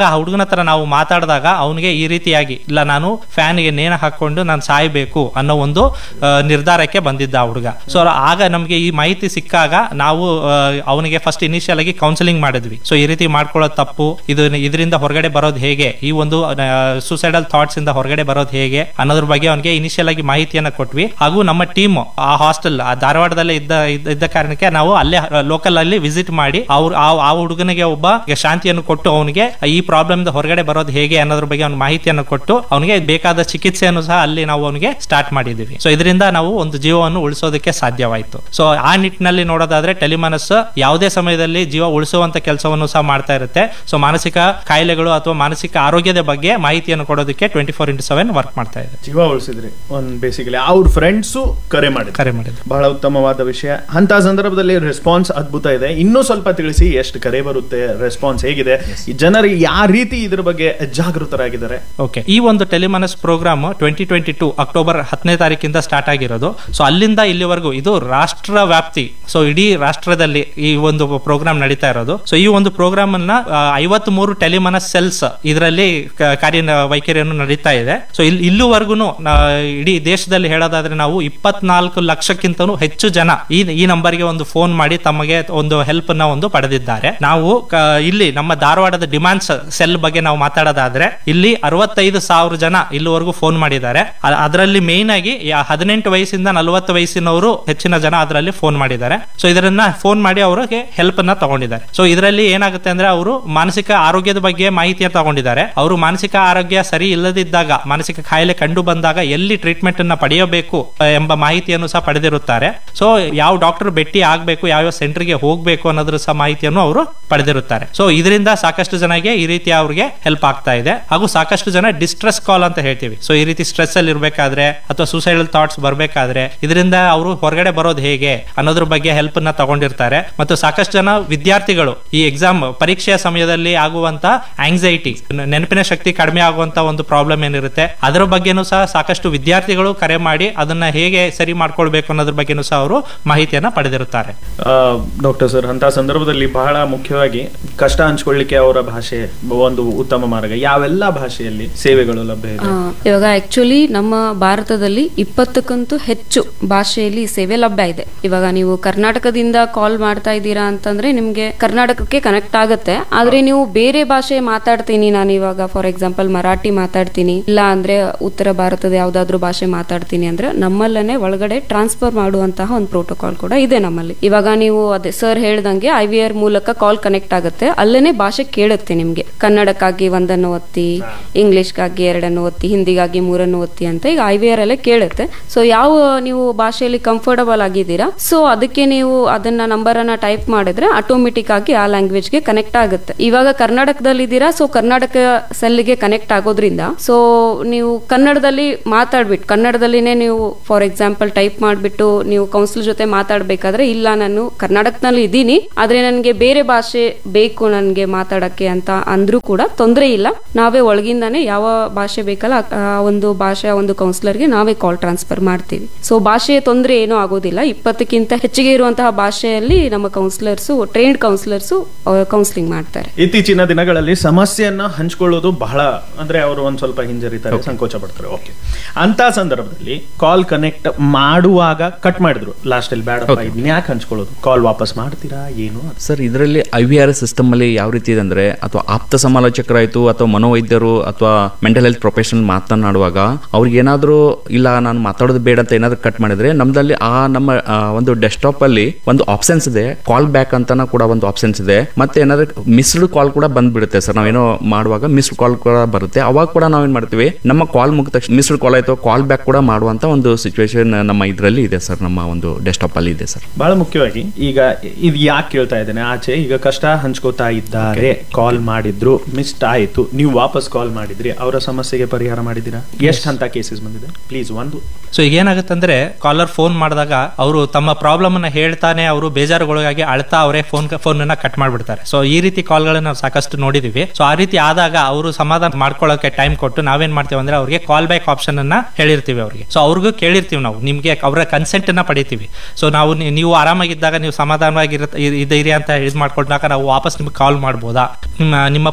ಆ ಹುಡುಗನ ಹತ್ರ ನಾವು ಮಾತಾಡಿದಾಗ ಅವನಿಗೆ ಈ ರೀತಿಯಾಗಿ ಇಲ್ಲ ನಾನು ಫ್ಯಾನ್ಗೆ ನೇಣ ಹಾಕೊಂಡು ನಾನು ಸಾಯ್ಬೇಕು ಅನ್ನೋ ಒಂದು ಆ, ನಿರ್ಧಾರಕ್ಕೆ ಬಂದಿದ್ದ ಆ ಹುಡುಗ ಸೊ ಆಗ ನಮಗೆ ಈ ಮಾಹಿತಿ ಸಿಕ್ಕಾಗ ನಾವು ಅವನಿಗೆ ಫಸ್ಟ್ ಇನಿಷಿಯಲ್ ಆಗಿ ಕೌನ್ಸಿಲಿಂಗ್ ಮಾಡಿದ್ವಿ ಸೊ ಈ ರೀತಿ ಮಾಡ್ಕೊಳ್ಳೋದು ತಪ್ಪು ಇದು ಇದರಿಂದ ಹೊರಗಡೆ ಬರೋದು ಹೇಗೆ ಈ ಒಂದು ಸುಸೈಡಲ್ ಥಾಟ್ಸ್ ಇಂದ ಹೊರಗಡೆ ಬರೋದು ಹೇಗೆ ಅನ್ನೋದ್ರ ಬಗ್ಗೆ ಅವನಿಗೆ ಇನಿಷಿಯಲ್ ಆಗಿ ಮಾಹಿತಿಯನ್ನ ಕೊಟ್ವಿ ಹಾಗೂ ನಮ್ಮ ಟೀಮ್ ಆ ಹಾಸ್ಟೆಲ್ ಆ ಧಾರವಾಡದಲ್ಲೇ ಇದ್ದ ಇದ್ದ- ಇದ್ದ ಕಾರಣಕ್ಕೆ ನಾವು ಅಲ್ಲೇ ಲೋಕಲ್ ಅಲ್ಲಿ ವಿಸಿಟ್ ಮಾಡಿ ಅವ್ರು ಆ- ಆ ಹುಡುಗನಿಗೆ ಒಬ್ಬ ಶಾಂತಿಯನ್ನು ಕೊಟ್ಟು ಅವನಿಗೆ ಈ ಪ್ರಾಬ್ಲಮ್ ಹೊರಗಡೆ ಬರೋದು ಹೇಗೆ ಅನ್ನೋದ್ರ ಬಗ್ಗೆ ಅವ್ನ ಮಾಹಿತಿಯನ್ನು ಕೊಟ್ಟು ಅವನಿಗೆ ಬೇಕಾದ ಚಿಕಿತ್ಸೆಯನ್ನು ಸಹ ಅಲ್ಲಿ ನಾವು ಅವನಿಗೆ ಸ್ಟಾರ್ಟ್ ಮಾಡಿದ್ದೀವಿ ಸೊ ಇದರಿಂದ ನಾವು ಒಂದು ಜೀವವನ್ನು ಉಳಿಸೋದಕ್ಕೆ ಸಾಧ್ಯವಾಯಿತು ಸೊ ಆ ನಿಟ್ಟಿನಲ್ಲಿ ನೋಡೋದಾದ್ರೆ ಟೆಲಿಮನಸ್ ಯಾವುದೇ ಸಮಯದಲ್ಲಿ ಜೀವ ಉಳಿಸುವಂತ ಕೆಲಸವನ್ನು ಸಹ ಮಾಡ್ತಾ ಇರುತ್ತೆ ಸೊ ಮಾನಸಿಕ ಕಾಯಿಲೆಗಳು ಅಥವಾ ಮಾನಸಿಕ ಆರೋಗ್ಯದ ಬಗ್ಗೆ ಮಾಹಿತಿಯನ್ನು ಕೊಡೋದಕ್ಕೆ twenty four into seven work ಮಾಡ್ತಾ ಇದೆ ಜೀವ ಉಳಿಸಿದ್ರಿ ಒಂದ್ ಬೇಸಿಕಲಿ ಅವ್ರ ಫ್ರೆಂಡ್ಸು ಕರೆ ಮಾಡಿದ್ರು ಕರೆ ಮಾಡಿದ್ರು ಬಹಳ ಉತ್ತಮವಾದ ವಿಷಯ ಅಂತ ಸಂದರ್ಭದಲ್ಲಿ ರೆಸ್ಪಾನ್ಸ್ ಅದ್ಭುತ ಇದೆ ಇನ್ನೂ ಸ್ವಲ್ಪ ತಿಳಿಸಿ ಎಷ್ಟು ಕರೆ ಬರುತ್ತೆ ರೆಸ್ಪಾನ್ಸ್ ಹೇಗಿದೆ ಈ ಜನರು ಯಾವ ರೀತಿ ಇದ್ರ ಬಗ್ಗೆ ಜಾಗೃತರಾಗಿದ್ದಾರೆ ಓಕೆ ಈ ಒಂದು Telemanas programme twenty twenty two October ಹತ್ತನೇ ತಾರೀಕಿಂದ ಸ್ಟಾರ್ಟ್ ಆಗಿರೋದು ಸೊ ಅಲ್ಲಿಂದ ಇಲ್ಲಿವರೆಗೂ ಇದು ರಾಷ್ಟ್ರ ವ್ಯಾಪ್ತಿ ಸೊ ಇಡೀ ರಾಷ್ಟ್ರದಲ್ಲಿ ಈ ಒಂದು ಪ್ರೋಗ್ರಾಮ್ ನಡೀತಾ ಇರೋದು ಸೊ ಈ ಒಂದು ಪ್ರೋಗ್ರಾಮ್ ಅನ್ನ ಐವತ್ ಮೂರು ಟೆಲಿಮನಸ್ ಸೆಲ್ಸ್ ಇದರಲ್ಲಿ ಕಾರ್ಯ ವೈಖರಿಯನ್ನು ನಡೀತಾ ಇದೆ ಸೊ ಇಲ್ಲಿ ಇಲ್ಲಿವರೆಗೂ ಇಡೀ ದೇಶದಲ್ಲಿ ಹೇಳೋದಾದ್ರೆ ನಾವು ಇಪ್ಪತ್ನಾಲ್ಕು ಲಕ್ಷಕ್ಕಿಂತಲೂ ಹೆಚ್ಚು ಜನ ಈ ಈ ನಂಬರ್ಗೆ ಒಂದು ಫೋನ್ ಮಾಡಿ ತಮಗೆ ಒಂದು ಹೆಲ್ಪ್ ನ ಒಂದು ಪಡೆದಿದ್ದಾರೆ ನಾವು ಕ- ಇಲ್ಲಿ ನಮ್ಮ ಧಾರವಾಡದ ಡಿಮಾಂಡ್ಸ್ ಸೆಲ್ ಬಗ್ಗೆ ನಾವು ಮಾತಾಡೋದಾದ್ರೆ ಇಲ್ಲಿ ಅರವತ್ತೈದು ಸಾವಿರ ಜನ ಇಲ್ಲಿವರೆಗೂ ಫೋನ್ ಮಾಡಿದ್ದಾರೆ ಅ- ಅದರಲ್ಲಿ ಮೇನ್ ಆಗಿ ಯಾ- ಹದಿನೆಂಟು ವಯಸ್ಸಿಂದ ನಲವತ್ತು ವಯಸ್ಸಿನವರು ಹೆಚ್ಚಿನ ಜನ ಅದರಲ್ಲಿ ಫೋನ್ ಮಾಡಿದ್ದಾರೆ ಸೊ ಇದರನ್ನ ಫೋನ್ ಮಾಡಿ ಅವರಿಗೆ ಹೆಲ್ಪ್ ಅನ್ನ ತಗೊಂಡಿದ್ದಾರೆ ಸೊ ಇದರಲ್ಲಿ ಏನಾಗುತ್ತೆ ಅಂದ್ರೆ ಅವರು ಮಾನಸಿಕ ಆರೋಗ್ಯದ ಬಗ್ಗೆ ಮಾಹಿತಿಯನ್ನು ತಗೊಂಡಿದ್ದಾರೆ ಅವರು ಮಾನಸಿಕ ಆರೋಗ್ಯ ಸರಿ ಇಲ್ಲದಿದ್ದಾಗ ಮಾನಸಿಕ ಕಾಯಿಲೆ ಕಂಡು ಬಂದಾಗ ಎಲ್ಲಿ ಟ್ರೀಟ್ಮೆಂಟ್ ಅನ್ನ ಪಡೆಯಬೇಕು ಆ, ಎಂಬ ಮಾಹಿತಿಯನ್ನು ಸಹ ಪಡೆದಿರುತ್ತಾರೆ ಸೊ ಯಾವ ಡಾಕ್ಟರ್ ಭೇಟಿ ಆಗ್ಬೇಕು ಯಾವ ಸೆಂಟರ್ಗೆ ಹೋಗ್ಬೇಕು ಅನ್ನೋದ್ರ ಸಹ ಮಾಹಿತಿಯನ್ನು ಅವರು ಪಡೆದಿರುತ್ತಾರೆ ಸೊ ಇದರಿಂದ ಸಾಕಷ್ಟು ಜನಗೆ ಈ ರೀತಿ ಅವ್ರಿಗೆ ಹೆಲ್ಪ್ ಆಗ್ತಾ ಇದೆ ಹಾಗೂ ಸಾಕಷ್ಟು ಜನ ಡಿಸ್ಟ್ರೆಸ್ ಕಾಲ್ ಅಂತ ಹೇಳ್ತೀವಿ ಸೊ ಈ ರೀತಿ ಸ್ಟ್ರೆಸ್ ಅಲ್ಲಿ ಇರಬೇಕಾದ್ರೆ ಅಥವಾ ಸೂಸೈಡಲ್ ಥಾಟ್ಸ್ ಬರಬೇಕಾದ್ರೆ ಇದರಿಂದ ಅವರು ಹೊರಗಡೆ ಬರೋದು ಹೇಗೆ ಅನ್ನೋದ್ರ ಬಗ್ಗೆ ಹೆಲ್ಪ್ ನ ತಗೊಂಡಿರ್ತಾರೆ ಮತ್ತು ಸಾಕಷ್ಟು ಜನ ವಿದ್ಯಾರ್ಥಿಗಳು ಈ ಎಕ್ಸಾಮ್ ಪರೀಕ್ಷೆಯ ಸಮಯದಲ್ಲಿ ಆಗುವಂತ ಆಂಗ್ಸೈಟಿ ನೆನಪಿನ ಶಕ್ತಿ ಕಡಿಮೆ ಆಗುವಂತ ಒಂದು ಪ್ರಾಬ್ಲಮ್ ಏನಿರುತ್ತೆ ಅದರ ಬಗ್ಗೆನೂ ಸಹ ಸಾಕಷ್ಟು ವಿದ್ಯಾರ್ಥಿಗಳು ಕರೆ ಮಾಡಿ ಅದನ್ನ ಹೇಗೆ ಸರಿ ಮಾಡ್ಕೊಳ್ಬೇಕು ಅನ್ನೋದ್ರ ಬಗ್ಗೆನೂ ಸಹ ಅವರು ಮಾಹಿತಿಯನ್ನ ಪಡೆದಿರುತ್ತಾರೆ ಡಾಕ್ಟರ್ ಸರ್ ಅಂತ ಸಂದರ್ಭದಲ್ಲಿ ಬಹಳ ಮುಖ್ಯವಾಗಿ ಕಷ್ಟ ಹಂಚ್ಕೊಳ್ಳಿಕ್ಕೆ ಅವರ ಭಾಷೆ ಒಂದು ಉತ್ತಮ ಮಾರ್ಗ ಯಾವೆಲ್ಲ ಭಾಷೆಯಲ್ಲಿ ಸೇವೆಗಳು ಲಭ್ಯ ಇದೆ ಆ, ಇವಾಗ ಆಕ್ಚುಲಿ ನಮ್ಮ ಭಾರತದಲ್ಲಿ ಇಪ್ಪತ್ತಕ್ಕಂತೂ ಹೆಚ್ಚು ಭಾಷೆಯಲ್ಲಿ ಸೇವೆ ಲಭ್ಯ ಇದೆ ಇವಾಗ ನೀವು ಕರ್ನಾಟಕದಿಂದ ಕಾಲ್ ಮಾಡ್ತಾ ಇದ್ದೀರಾ ಅಂತಂದ್ರೆ ನಿಮ್ಗೆ ಕರ್ನಾಟಕಕ್ಕೆ ಕನೆಕ್ಟ್ ಆಗುತ್ತೆ ಆದ್ರೆ ನೀವು ಬೇರೆ ಭಾಷೆ ಮಾತಾಡ್ತೀನಿ ನಾನು ಇವಾಗ ಫಾರ್ ಎಕ್ಸಾಂಪಲ್ ಮರಾಠಿ ಮಾತಾಡ್ತೀನಿ ಇಲ್ಲ ಅಂದ್ರೆ ಉತ್ತರ ಭಾರತದ ಯಾವ್ದಾದ್ರು ಭಾಷೆ ಮಾತಾಡ್ತೀನಿ ಅಂದ್ರೆ ನಮ್ಮಲ್ಲೇ ಒಳಗಡೆ ಟ್ರಾನ್ಸ್ಫರ್ ಮಾಡುವಂತಹ ಒಂದು ಪ್ರೋಟೋಕಾಲ್ ಕೂಡ ಇದೆ ನಮ್ಮಲ್ಲಿ ಇವಾಗ ನೀವು ಅದೇ ಸರ್ ಹೇಳ್ದಂಗೆ ಐ ವಿ ಆರ್ ಮೂಲಕ ಕಾಲ್ ಕನೆಕ್ಟ್ ಆಗುತ್ತೆ ಅಲ್ಲೇನೆ ಭಾಷೆ ಕೇಳುತ್ತೆ ನಿಮ್ಗೆ ಕನ್ನಡಕ್ಕಾಗಿ ಒಂದನ್ನು ಒತ್ತಿ ಇಂಗ್ಲಿಷ್ಗಾಗಿ ಎರಡನ್ನು ಒತ್ತಿ ಹಿಂದಿಗಾಗಿ ಮೂರನ್ನು ಒತ್ತಿ ಅಂತ ಈಗ ಐ ವಿ ಆರ್ ಅಲ್ಲೇ ಕೇಳುತ್ತೆ ಸೊ ಯಾವ ನೀವು ಭಾಷೆಯಲ್ಲಿ ಕಂಫರ್ಟಬಲ್ ಆಗಿದ್ದೀರಾ ಸೊ ಅದಕ್ಕೆ ನೀವು ಅದನ್ನ ನಂಬರ್ ಅನ್ನ ಟೈಪ್ ಮಾಡಿದ್ರೆ ಆಟೋಮೆಟಿಕ್ ಆಗಿ ಆ ಲ್ಯಾಂಗ್ವೇಜ್ಗೆ ಕನೆಕ್ಟ್ ಆಗುತ್ತೆ ಇವಾಗ ಕರ್ನಾಟಕದಲ್ಲಿ ಇದ್ದೀರಾ ಸೊ ಕರ್ನಾಟಕ ಸೆಲ್ಗೆ ಕನೆಕ್ಟ್ ಆಗೋದ್ರಿಂದ ಸೊ ನೀವು ಕನ್ನಡದಲ್ಲಿ ಮಾತಾಡ್ಬಿಟ್ಟು ಕನ್ನಡದಲ್ಲಿನೇ ನೀವು ಫಾರ್ ಎಕ್ಸಾಂಪಲ್ ಟೈಪ್ ಮಾಡಿಬಿಟ್ಟು ನೀವು ಕೌನ್ಸಿಲ್ ಜೊತೆ ಮಾತಾಡ್ಬೇಕಾದ್ರೆ ಇಲ್ಲ ನಾನು ಕರ್ನಾಟಕದಲ್ಲಿ ಇದ್ದೀನಿ ಆದ್ರೆ ನನಗೆ ಬೇರೆ ಭಾಷೆ ಬೇಕು ನನಗೆ ಮಾತಾಡಕ್ಕೆ ಅಂತ ಅಂದ್ರೂ ಕೂಡ ತೊಂದರೆ ಇಲ್ಲ ನಾವೇ ಒಳಗಿಂದಾನೆ ಯಾವ ಭಾಷೆ ಬೇಕಲ್ಲ ಆ ಒಂದು ಭಾಷೆ ಒಂದು ಕೌನ್ಸಿಲರ್ಗೆ ನಾವೇ ಕಾಲ್ ಟ್ರಾನ್ಸ್ಫರ್ ಮಾಡ್ತೀವಿ ಸೊ ಭಾಷೆಯ ತೊಂದರೆ ಏನೂ ಆಗೋದಿಲ್ಲ ಇಪ್ಪತ್ತಕ್ಕಿಂತ ಹೆಚ್ಚಿಗೆ ಇರುವಂತಹ ಭಾಷೆಯಲ್ಲಿ ನಮ್ಮ ಕೌನ್ಸಿಲರ್ಸು ಟ್ರೈನ್ಡ್ ಕೌನ್ಸಿಲರ್ಸು ಕೌನ್ಸಿಲಿಂಗ್ ಮಾಡ್ತಾರೆ ಇತ್ತೀಚಿನ ದಿನಗಳಲ್ಲಿ ಸಮಸ್ಯೆಯನ್ನ ಹಂಚ್ಕೊಳ್ಳೋದು ಬಹಳ ಅಂದ್ರೆ ಅವರು ಒಂದ್ ಸ್ವಲ್ಪ ಹಿಂಜರಿತಾರೆ ಸಂಕೋಚ ಪಡ್ತಾರೆ ಓಕೆ ಅಂತ ಸಂದರ್ಭದಲ್ಲಿ ಕಾಲ್ ಕನೆಕ್ಟ್ ಮಾಡುವಾಗ ಕಟ್ ಮಾಡಿದ್ರು ಲಾಸ್ಟ್ ಅಲ್ಲಿ ಬೇಡಪ್ಪ ಇದನ್ನ ಯಾಕೆ ಹಂಚ್ಕೊಳ್ಳೋದು ಕಾಲ್ ವಾಪಸ್ ಮಾಡ್ತೀರಾ ಏನು ಅಂತ. ಸರ್ ಇದರಲ್ಲಿ I V R S system ಅಲ್ಲಿ ಯಾವ ರೀತಿ ಇದೆ ಅಂದ್ರೆ ಅಥವಾ ಆಪ್ತ ಸಮಾಲೋಚಕರಾಯ್ತು ಅಥವಾ ಮನೋವೈದ್ಯರು ಅಥವಾ ಮೆಂಟಲ್ ಹೆಲ್ತ್ ಪ್ರೊಫೆಷನಲ್ ಮಾತನಾಡುವಾಗ ಅವ್ರಿಗೆ ಏನಾದರೂ ಇಲ್ಲ ನಾನು ಮಾತಾಡೋದು ಬೇಡ ಅಂತ ಏನಾದ್ರು ಕಟ್ ಮಾಡಿದ್ರೆ ನಮ್ದಲ್ಲಿ ಆ ನಮ್ಮ ಆ, ಒಂದು ಡೆಸ್ಕ್ಟಾಪ್ ಅಲ್ಲಿ ಒಂದು ಆಪ್ಷನ್ಸ್ ಇದೆ ಕಾಲ್ ಬ್ಯಾಕ್ ಅಂತಾನ ಕೂಡ ಒಂದು ಆಪ್ಷನ್ಸ್ ಇದೆ ಮತ್ತೆ ಏನಾದ್ರು ಮಿಸ್ಡ್ ಕಾಲ್ ಕೂಡ ಬಂದ್ಬಿಡುತ್ತೆ ಸರ್ ನಾವೇನೋ ಮಾಡುವಾಗ ಮಿಸ್ಡ್ ಕಾಲ್ ಕೂಡ ಬರುತ್ತೆ ಅವಾಗ ಕೂಡ ನಾವೇನ್ ಮಾಡ್ತೀವಿ ನಮ್ಮ ಕಾಲ್ ಮುಗಿದ ತಕ್ಷಣ ಮಿಸ್ಡ್ ಕಾಲ್ ಆಯ್ತು ಕಾಲ್ ಬ್ಯಾಕ್ ಕೂಡ ಮಾಡುವಂತ ಒಂದು ಸಿಚುವೇಶನ್ ನಮ್ಮ ಇದರಲ್ಲಿ ಇದೆ ಸರ್ ನಮ್ಮ ಒಂದು ಡೆಸ್ಕ್ಟಾಪ್ ಅಲ್ಲಿ ಇದೆ ಸರ್ ಬಹಳ ಮುಖ್ಯವಾಗಿ ಈಗ ಇದು ಯಾಕೆ ಕೇಳ್ತಾ ಇದ್ದೇನೆ ಆಚೆ ಈಗ ಕಷ್ಟ ಹಂಚ್ಕೋತಾ ಇದ್ದಾರೆ ಕಾಲ್ ಮಾಡಿದ್ರು ಮಿಸ್ಡ್ ಆಯ್ತು ನೀವು ವಾಪಸ್ ಕಾಲ್ ಮಾಡಿದ್ರಿ ಅವರ ಸಮಸ್ಯೆಗೆ ಪರಿಹಾರ ಮಾಡಿದ್ದೀರಾ ಎಷ್ಟು ಹಂತ ಕೇಸಸ್ ಬಂದಿದೆ ಪ್ಲೀಸ್ ಒಂದು ಸೊ ಈಗ ಏನಾಗುತ್ತಂದ್ರೆ ಕಾಲರ್ ಫೋನ್ ಮಾಡಿದಾಗ ಅವರು ತಮ್ಮ ಪ್ರಾಬ್ಲಮ್ ಅನ್ನ ಹೇಳ್ತಾನೆ ಅವರು ಬೇಜಾರುಗೊಳಗಾಗಿ ಅಳ್ತಾ ಅವರೇ ಫೋನ್ ಫೋನ್ ಅನ್ನ ಕಟ್ ಮಾಡ್ಬಿಡ್ತಾರೆ ಸೊ ಈ ರೀತಿ ಕಾಲ್ಗಳನ್ನ ನಾವು ಸಾಕಷ್ಟು ನೋಡಿದೀವಿ ಸೊ ಆ ರೀತಿ ಆದಾಗ ಅವರು ಸಮಾಧಾನ ಮಾಡ್ಕೊಳ್ಳೋಕೆ ಟೈಮ್ ಕೊಟ್ಟು ನಾವೇನ್ ಮಾಡ್ತೀವಿ ಅಂದ್ರೆ ಅವ್ರಿಗೆ ಕಾಲ್ ಬ್ಯಾಕ್ ಆಪ್ಷನ್ ಅನ್ನ ಹೇಳಿರ್ತೀವಿ ಅವ್ರಿಗೆ ಸೊ ಅವ್ರಿಗೂ ಕೇಳಿರ್ತೀವಿ ನಾವು ನಿಮ್ಗೆ ಅವರ ಕನ್ಸೆಂಟ್ ಅನ್ನ ಪಡಿತೀವಿ ಸೊ ನಾವು ನೀ- ನೀವು ಆರಾಮಾಗಿದ್ದಾಗ ನೀವು ಸಮಾಧಾನವಾಗಿ ಇದ್ದೀರಿ ಅಂತ ಇದು ಮಾಡ್ಕೊಂಡಾಗ ನಾವು ವಾಪಸ್ ನಿಮ್ಗೆ ಕಾಲ್ ಮಾಡ್ಬೋದಾ ನಿಮ್ಮ ನಿಮ್ಮ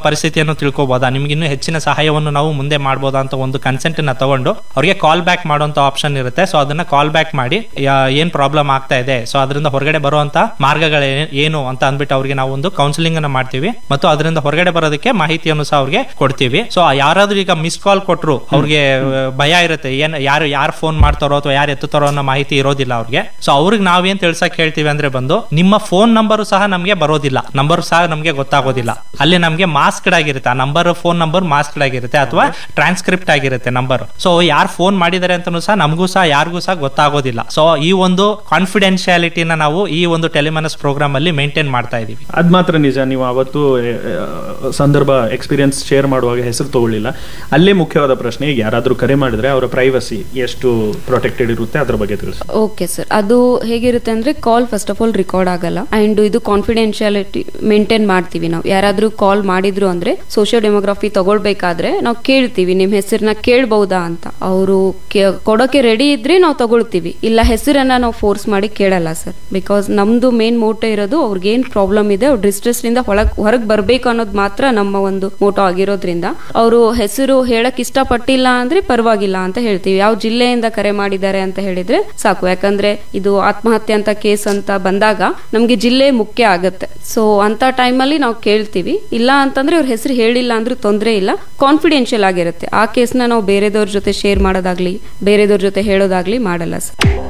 ಪರಿಸ್ಥಿತಿಯನ್ನು ತಿಳ್ಕೊಬೋದಾ ನಿಮ್ಗೆ ಇನ್ನೂ ಹೆಚ್ಚಿನ ಸಹಾಯವನ್ನು ನಾವು ಮುಂದೆ ಮಾಡ್ಬೋದಾ ಅಂತ ಒಂದು ಕನ್ಸೆಂಟ್ ನ ತಗೊಂಡು ಅವ್ರಿಗೆ ಕಾಲ್ ಬ್ಯಾಕ್ ಮಾಡುವಂತ ಆಪ್ಷನ್ ಇರುತ್ತೆ ಸೊ ಅದನ್ನ ಕಾಲ್ ಬ್ಯಾಕ್ ಮಾಡಿ ಯಾ- ಏನ್ ಪ್ರಾಬ್ಲಮ್ ಆಗ್ತಾ ಇದೆ ಸೊ ಅದರಿಂದ ಹೊರಗಡೆ ಬರುವಂತ ಮಾರ್ಗಗಳು ಏನು ಅಂತ ಅಂದ್ಬಿಟ್ಟು ಅವ್ರಿಗೆ ನಾವು ಒಂದು ಕೌನ್ಸಿಲಿಂಗ್ ಅನ್ನ ಮಾಡ್ತೀವಿ ಮತ್ತು ಅದರಿಂದ ಹೊರಗಡೆ ಬರೋದಕ್ಕೆ ಮಾಹಿತಿಯನ್ನು ಸಹ ಅವ್ರಿಗೆ ಕೊಡ್ತೀವಿ ಸೊ ಯಾರಾದ್ರೂ ಈಗ ಮಿಸ್ ಕಾಲ್ ಕೊಟ್ರು ಅವ್ರಿಗೆ ಆ, ಭಯ ಇರುತ್ತೆ ಏನ್ ಯಾರು ಯಾರು ಫೋನ್ ಮಾಡ್ತಾರೋ ಅಥವಾ ಯಾರು ಎತ್ತುತ್ತಾರೋ ಅನ್ನೋ ಮಾಹಿತಿ ಇರೋದಿಲ್ಲ ಅವ್ರಿಗೆ ಸೊ ಅವ್ರಿಗೆ ನಾವೇನ್ ತಿಳ್ಸಕ್ ಹೇಳ್ತೀವಿ ಅಂದ್ರೆ ಬಂದು ನಿಮ್ಮ ಫೋನ್ ನಂಬರ್ ಸಹ ನಮ್ಗೆ ಬರೋದಿಲ್ಲ ನಂಬರ್ ಸಹ ನಮ್ಗೆ ಗೊತ್ತಾಗೋದಿಲ್ಲ ಅಲ್ಲಿ ನಮ್ಗೆ ಮಾಸ್ಕ್ಡ್ ಆಗಿರುತ್ತೆ ಆ ನಂಬರ್ ಫೋನ್ ನಂಬರ್ ಮಾಸ್ಕ್ಡ್ ಆಗಿರುತ್ತೆ ಅಥವಾ ಟ್ರಾನ್ಸ್ಕ್ರಿಪ್ಟ್ ಆಗಿರುತ್ತೆ ನಂಬರ್ ಸೊ ಯಾರು ಫೋನ್ ಮಾಡಿದ್ದಾರೆ ಅಂತನೂ ಸಹ ನಮಗೂ ಸಹ ಯಾರಿಗೂ ಸಹ ಗೊತ್ತಾಗೋದಿಲ್ಲ ಸೊ ಈ ಒಂದು ಕಾನ್ಫಿಡೆನ್ಶಿಯಾಲಿಟಿನ ನಾವು ಈ ಒಂದು ಟೆಲಿಮನಸ್ ಪ್ರೋಗ್ರಾಮ್ ಅಲ್ಲಿ ಮೇಂಟೈನ್ ಮಾಡ್ತಾ ಇದೀವಿ ಅದ್ ಮಾತ್ರ ನಿಜ ನೀವು ಅವತ್ತು ಆ, ಸಂದರ್ಭ ಎಕ್ಸ್ಪೀರಿಯನ್ಸ್ ಶೇರ್ ಮಾಡುವಾಗ ಹೆಸರು ತಗೊಳ್ಳಿಲ್ಲ ಅಲ್ಲೇ ಮುಖ್ಯವಾದ ಪ್ರಶ್ನೆ ಈಗ ಯಾರಾದ್ರೂ ಕರೆ ಮಾಡಿದ್ರೆ ಅವರ ಪ್ರೈವಸಿ ಎಷ್ಟು ಪ್ರೊಟೆಕ್ಟೆಡ್ ಇರುತ್ತೆ ಅದ್ರ ಬಗ್ಗೆ ತಿಳಿಸಿ ಓಕೆ ಸರ್ ಅದು ಹೇಗಿರುತ್ತೆ ಅಂದ್ರೆ call first of all record ಆಗಲ್ಲ ಅಂಡ್ ಇದು ಕಾನ್ಫಿಡೆನ್ಶಿಯಾಲಿಟಿ ಮೇಂಟೈನ್ ಮಾಡ್ತೀವಿ ನಾವು ಯಾರಾದ್ರೂ ಕಾಲ್ ಮಾಡಿದ್ರು ಅಂದ್ರೆ ಸೋಷಿಯೋ ಡೆಮೋಗ್ರಫಿ ತಗೊಳ್ಬೇಕಾದ್ರೆ ನಾವು ಕೇಳ್ತೀವಿ ನಿಮ್ ಹೆಸರನ್ನ ಕೇಳ್ಬಹುದಾ ಅಂತ ಅವರು ಕೊಡೋಕೆ ರೆಡಿ ಇದ್ರೆ ನಾವು ತಗೊಳ್ತೀವಿ ಇಲ್ಲ ಹೆಸರನ್ನ ನಾವು ಫೋರ್ಸ್ ಮಾಡಿ ಕೇಳಲ್ಲ ಸರ್ ಬಿಕಾಸ್ ನಮ್ದು ಮೇನ್ ಮೋಟೋ ಇರೋದು ಅವ್ರಿಗೆ ಏನ್ ಪ್ರಾಬ್ಲಮ್ ಇದೆ ಅವ್ರು ಡಿಸ್ಟ್ರೆಸ್ ನಿಂದ ಹೊರಗ್ ಹೊರಗೆ ಬರ್ಬೇಕು ಅನ್ನೋದು ಮಾತ್ರ ನಮ್ಮ ಒಂದು ಮೋಟೋ ಆಗಿರೋದ್ರಿಂದ ಅವರು ಹೆಸರು ಹೇಳಕ್ ಇಷ್ಟಪಟ್ಟಿಲ್ಲ ಅಂದ್ರೆ ಪರವಾಗಿಲ್ಲ ಅಂತ ಹೇಳ್ತೀವಿ ಯಾವ ಜಿಲ್ಲೆಯಿಂದ ಕರೆ ಮಾಡಿದ್ದಾರೆ ಅಂತ ಹೇಳಿದ್ರೆ ಸಾಕು ಯಾಕಂದ್ರೆ ಇದು ಆತ್ಮಹತ್ಯೆ ಅಂತ ಕೇಸ್ ಅಂತ ಬಂದಾಗ ನಮ್ಗೆ ಜಿಲ್ಲೆ ಮುಖ್ಯ ಆಗತ್ತೆ ಸೊ ಅಂತ ಟೈಮಲ್ಲಿ ನಾವು ಕೇಳ್ತೀವಿ ಇಲ್ಲ ಅಂತಂದ್ರೆ ಅವ್ರ ಹೆಸರು ಹೇಳಿಲ್ಲ ಅಂದ್ರೂ ತೊಂದರೆ ಇಲ್ಲ ಕಾನ್ಫಿಡೆನ್ಷಿಯಲ್ ಆಗಿರುತ್ತೆ ಆ ಕೇಸ್ನ ನಾವು ಬೇರೆದವ್ರ ಜೊತೆ ಶೇರ್ ಮಾಡೋದಾಗ್ಲಿ ಬೇರೆದವ್ರ ಜೊತೆ ಹೇಳೋದಾಗ್ಲಿ ಮಾಡಲ್ಲ ಸರ್